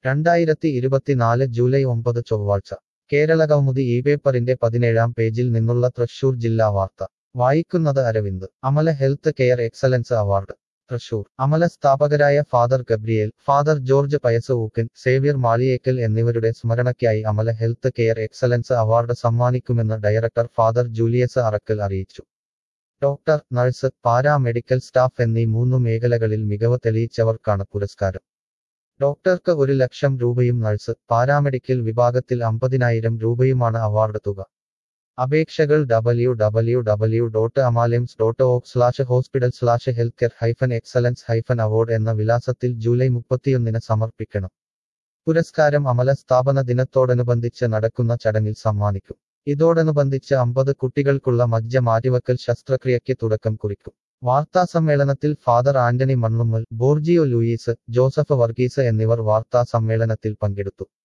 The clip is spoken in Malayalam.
രണ്ടായിരത്തി ഇരുപത്തിനാല് ജൂലൈ ഒമ്പത് ചൊവ്വാഴ്ച കേരളകൗമുദി ഈ പേപ്പറിന്റെ പതിനേഴാം പേജിൽ നിന്നുള്ള തൃശൂർ ജില്ലാ വാർത്ത വായിക്കുന്നത് Aravind Amala health care excellence award Thrissur Amala സ്ഥാപകരായ father Gabriel father George Pius Ookkan Xavier Maliyekkal എന്നിവരുടെ സ്മരണയ്ക്കായി Amala health care excellence award സമ്മാനിക്കുമെന്ന് ഡയറക്ടർ ഫാദർ ജൂലിയസ് അറക്കൽ അറിയിച്ചു ഡോക്ടർ നഴ്സ് പാരാമെഡിക്കൽ സ്റ്റാഫ് എന്നീ മൂന്നു മേഖലകളിൽ മികവ് തെളിയിച്ചവർക്കാണ് പുരസ്കാരം ഡോക്ടർക്ക് ഒരു ലക്ഷം രൂപയും നഴ്സ് പാരാമെഡിക്കൽ വിഭാഗത്തിൽ അമ്പതിനായിരം രൂപയുമാണ് അവാർഡ് തുക അപേക്ഷകൾ W W W dot Amalaims dot of slash hospital slash health care hyphen excellence hyphen award എന്ന വിലാസത്തിൽ ജൂലൈ മുപ്പത്തിയൊന്നിന് സമർപ്പിക്കണം പുരസ്കാരം അമല സ്ഥാപന ദിനത്തോടനുബന്ധിച്ച് നടക്കുന്ന ചടങ്ങിൽ സമ്മാനിക്കും ഇതോടനുബന്ധിച്ച് അമ്പത് കുട്ടികൾക്കുള്ള മജ്ജ മാറ്റിവക്കൽ ശസ്ത്രക്രിയയ്ക്ക് തുടക്കം കുറിക്കും വാർത്താസമ്മേളനത്തിൽ father Antony Mannummal Borgio Louis Joseph Varghese എന്നിവർ വാർത്താ സമ്മേളനത്തിൽ പങ്കെടുത്തു